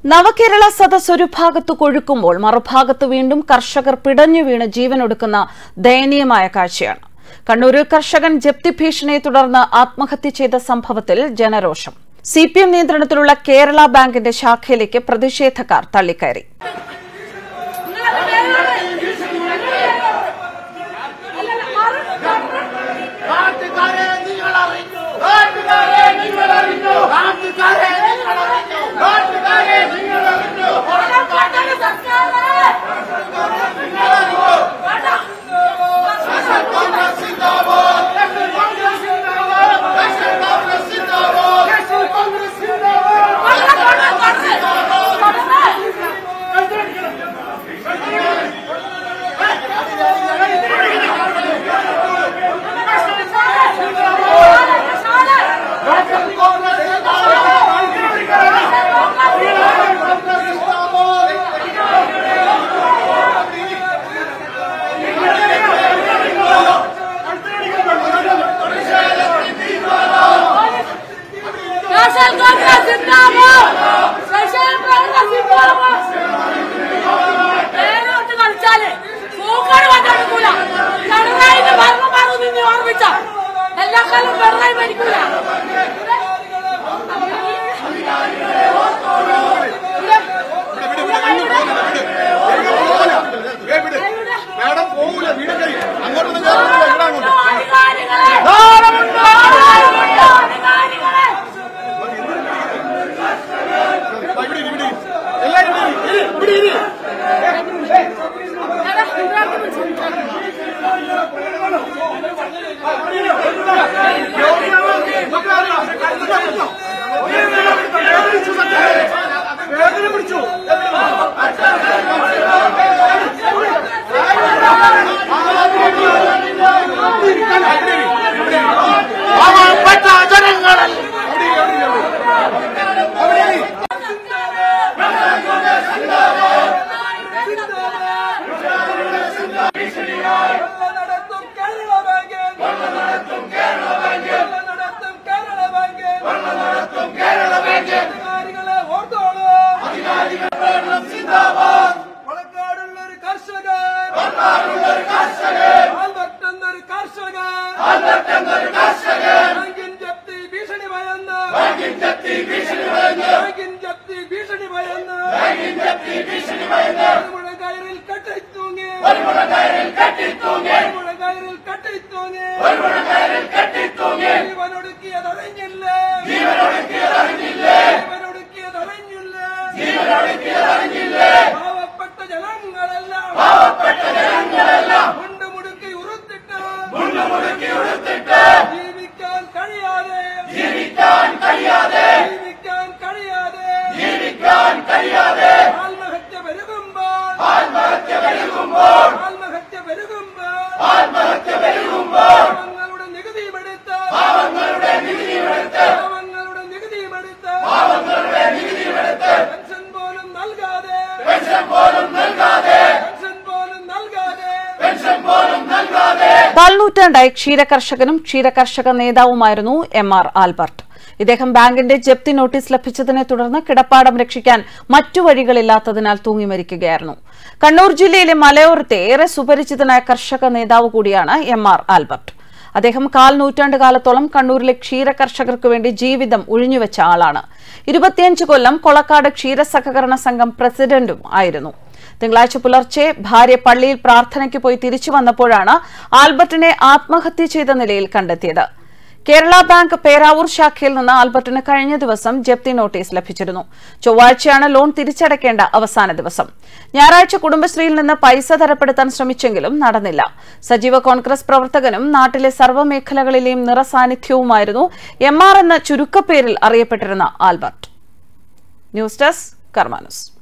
നവകേരള സദസ് ഒരു ഭാഗത്ത് കൊഴുക്കുമ്പോൾ മറുഭാഗത്ത് വീണ്ടും കർഷകർ പിടഞ്ഞു വീണ് ജീവനൊടുക്കുന്ന ദയനീയമായ കാഴ്ചയാണ് കണ്ണൂരിൽ കർഷകൻ ജപ്തി ഭീഷണിയെ തുടർന്ന് ആത്മഹത്യ ചെയ്ത സംഭവത്തിൽ ജനരോഷം സി പി എം നിയന്ത്രണത്തിലുള്ള കേരള ബാങ്കിന്റെ ശാഖയിലേക്ക് പ്രതിഷേധക്കാർ തള്ളിക്കയറി നാട്ടുകാരെ നിങ്ങൾ അറിഞ്ഞു നാട്ടുകാരെ നിങ്ങൾ അറിഞ്ഞു നാട്ടുകാരെ നിങ്ങൾ അറിഞ്ഞു നാട്ടുകാരെ നിങ്ങൾ അറിഞ്ഞു കോൺഗ്രസ് സിന്ദാബാദ് കോൺഗ്രസ് സിന്ദാബാദ് കോൺഗ്രസ് സിന്ദാബാദ് Congress Social Congress Zindabad! Social Congress Zindabad! പേരോട്ട് കളിച്ചാല് Pookkad വന്നെടുക്കൂല പിണറായിന്റെ ഭരണം മാറും നിന്ന് ഓർമ്മിച്ച എല്ലാ കാലം പിണറായി മരിക്കൂല മാഡം പോകൂല വീടൊക്കെ അങ്ങോട്ടൊന്നും കയറില്ല ഇവിടെ അങ്ങോട്ട് അധികാരികളെ നാളമുണ്ടോ? അധികാരികളെ ഇവിടെ ഇരി, ഇവിടെ ഇരി. എല്ലാവരും ഇരി, ഇരി, ഇവിടെ ഇരി. വേദന പിടിച്ചു പാവപ്പെട്ട ജനങ്ങളിൽ അവിടെ ഇരി. നടത്തും കേരള ബാങ്ക് നടത്തും കേരള ബാങ്ക് നടത്തും കേരള ബാങ്ക് അധികാരികളെ ഓർത്തോളൂ വളക്കാടുള്ള ഒരു കർഷകൻ ആൽബർട്ട് എന്നൊരു കർഷകൻ ബാങ്കിൻ ജപ്തി ഭീഷണി ഭയന്ന് ബാങ്കിൻ ജപ്തി ഭീഷണി ഭയന്ന് ഒരു മുഴ കയറിൽ കെട്ടിത്തൂങ്ങി ഒരു മുഴ കയറിൽ കെട്ടിത്തൂങ്ങി ജീവനൊടുക്കിയതറിഞ്ഞില്ല ജീവനൊടുക്കിയതറിഞ്ഞില്ല പാവപ്പെട്ട ജനങ്ങളെല്ലാം മുണ്ട് മുടുക്കി ഉറുത്തിട്ട് ജീവിക്കാൻ കഴിയാതെ ജീവിക്കാൻ കഴിയാതെ ആത്മഹത്യ പെരുകുമ്പോൾ ആത്മഹത്യ പെരുകുമ്പോൾ പാവങ്ങളുടെ നികുതിയുമെടുത്ത് പാവങ്ങളുടെ നികുതിയുമെടുത്ത് പെൻഷൻ പോലും നൽകാതെ പെൻഷൻ പോലും നൽകാതെ കാൽനൂറ്റാണ്ടായി ക്ഷീരകർഷകനും ക്ഷീരകർഷക നേതാവുമായിരുന്നു എം ആർ ആൽബർട്ട് ഇദ്ദേഹം ബാങ്കിന്റെ ജപ്തി നോട്ടീസ് ലഭിച്ചതിനെ തുടർന്ന് കിടപ്പാടം രക്ഷിക്കാൻ മറ്റു വഴികളില്ലാത്തതിനാൽ തൂങ്ങി മരിക്കുകയായിരുന്നു കണ്ണൂർ ജില്ലയിലെ മലയോരത്തെ ഏറെ സുപരിചിതനായ കർഷക നേതാവ് കൂടിയാണ് എം ആർ ആൽബർട്ട് അദ്ദേഹം കാൽ നൂറ്റാണ്ട് കാലത്തോളം കണ്ണൂരിലെ ക്ഷീരകർഷകർക്ക് വേണ്ടി ജീവിതം ഉഴിഞ്ഞുവെച്ച ആളാണ് ഇരുപത്തിയഞ്ച് കൊല്ലം കൊളക്കാട് ക്ഷീരസഹകരണ സംഘം പ്രസിഡന്റും ആയിരുന്നു തിങ്കളാഴ്ച പുലർച്ചെ ഭാര്യ പള്ളിയിൽ പ്രാർത്ഥനയ്ക്ക് പോയി തിരിച്ചു വന്നപ്പോഴാണ് ആൽബർട്ടിനെ ആത്മഹത്യ ചെയ്ത നിലയിൽ കണ്ടെത്തിയത് കേരള ബാങ്ക് പേരാവൂർ ശാഖയിൽ നിന്ന് ആൽബർട്ടിന് കഴിഞ്ഞ ദിവസം ജപ്തി നോട്ടീസ് ലഭിച്ചിരുന്നു ചൊവ്വാഴ്ചയാണ് ലോൺ തിരിച്ചടയ്ക്കേണ്ട അവസാന ദിവസം ഞായറാഴ്ച കുടുംബശ്രീയിൽ നിന്ന് പൈസ തരപ്പെടുത്താൻ ശ്രമിച്ചെങ്കിലും നടന്നില്ല സജീവ കോൺഗ്രസ് പ്രവർത്തകനും നാട്ടിലെ സർവ്വമേഖലകളിലെയും നിറസാന്നിധ്യവുമായിരുന്നു എം ആർ എന്ന ചുരുക്കപ്പേരിൽ അറിയപ്പെട്ടിരുന്ന ആൽബർട്ട് ന്യൂസ് ഡെസ്ക് കർമാനസ്